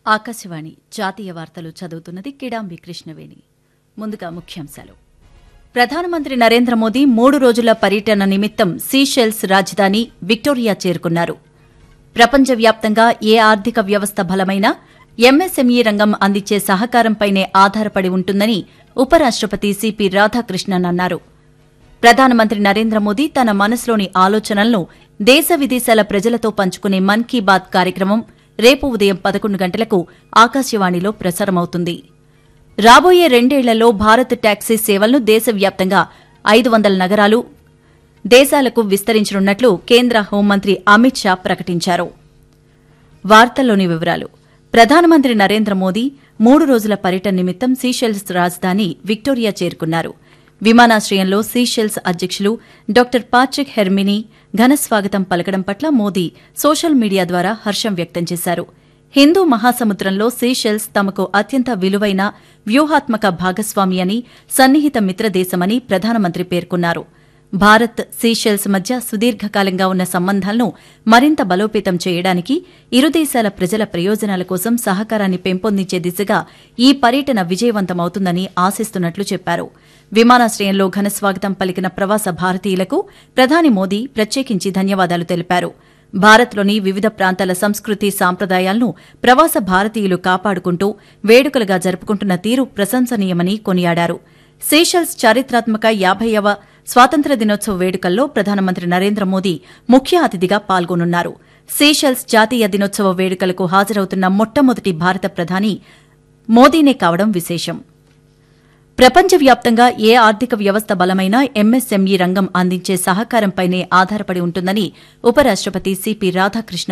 ఆకాశవాణి జాతీయ వార్తలు చదువుతున్నది కిడాంబి కృష్ణవేణి ముందుగా ముఖ్యాంశాలు ప్రధానమంత్రి నరేంద్ర మోదీ మూడు రోజుల పర్యటన నిమిత్తం సీషెల్స్ రాజధాని విక్టోరియా చేరుకున్నారు ప్రపంచవ్యాప్తంగా ఏ ఆర్థిక వ్యవస్థ బలమైనా ఎంఎస్ఎంఈ రంగం అందించే సహకారంపైనే ఆధారపడి ఉంటుందని ఉపరాష్టపతి సిపి రాధాకృష్ణన్ అన్నారు ప్రధానమంత్రి నరేంద్ర మోదీ తన మనసులోని ఆలోచనలను దేశ విదేశాల ప్రజలతో పంచుకునే మన్ కీ బాత్ కార్యక్రమం రేపు ఉదయం పదకొండు గంటలకు ఆకాశవాణిలో ప్రసారమవుతుంది రాబోయే రెండేళ్లలో భారత్ టాక్సీ సేవలను దేశవ్యాప్తంగా ఐదు వందల నగరాలు దేశాలకు విస్తరించనున్నట్లు కేంద్ర హోంమంత్రి అమిత్ షా ప్రకటించారు వార్తల్లోని వివరాలు ప్రధానమంత్రి నరేంద్ర మోదీ మూడు రోజుల పర్యటన నిమిత్తం సీషెల్స్ రాజధాని విక్టోరియా చేరుకున్నారు విమానాశ్రయంలో సీషెల్స్ అధ్యకులు డాక్టర్ పాట్రిక్ హెర్మినీ ఘన స్వాగతం పలకడం పట్ల మోదీ సోషల్ మీడియా ద్వారా హర్షం వ్యక్తం చేశారు హిందూ మహాసముద్రంలో సీషెల్స్ తమకు అత్యంత విలువైన వ్యూహాత్మక భాగస్వామి అని సన్నిహిత మిత్రదేశమని ప్రధానమంత్రి పేర్కొన్నారు భారత్ సీషెల్స్ మధ్య సుదీర్ఘకాలంగా ఉన్న సంబంధాలను మరింత బలోపేతం చేయడానికి ఇరు దేశాల ప్రజల ప్రయోజనాల కోసం సహకారాన్ని పెంపొందించే దిశగా ఈ పర్యటన విజయవంతమవుతుందని ఆశిస్తున్నట్లు చెప్పారు విమానాశ్రయంలో ఘనస్వాగతం పలికిన ప్రవాస భారతీయులకు ప్రధాని మోదీ ప్రత్యేకించి ధన్యవాదాలు తెలిపారు భారత్లోని వివిధ ప్రాంతాల సంస్కృతి సాంప్రదాయాలను ప్రవాస భారతీయులు కాపాడుకుంటూ వేడుకలుగా జరుపుకుంటున్న తీరు ప్రశంసనీయమని కొనియాడారు సేషల్స్ చారిత్రాత్మక యాభైవ స్వాతంత్ర దినోత్సవ వేడుకల్లో ప్రధానమంత్రి నరేంద్ర మోదీ ముఖ్య అతిథిగా పాల్గొనున్నారు సేషల్స్ జాతీయ దినోత్సవ వేడుకలకు హాజరవుతున్న మొట్టమొదటి భారత ప్రధాని మోదీనే కావడం విశేషం ప్రపంచవ్యాప్తంగా ఏ ఆర్థిక వ్యవస్థ బలమైనా ఎంఎస్ఎంఈ రంగం అందించే సహకారంపైనే ఆధారపడి ఉంటుందని ఉపరాష్టపతి సిపి రాధాకృష్ణ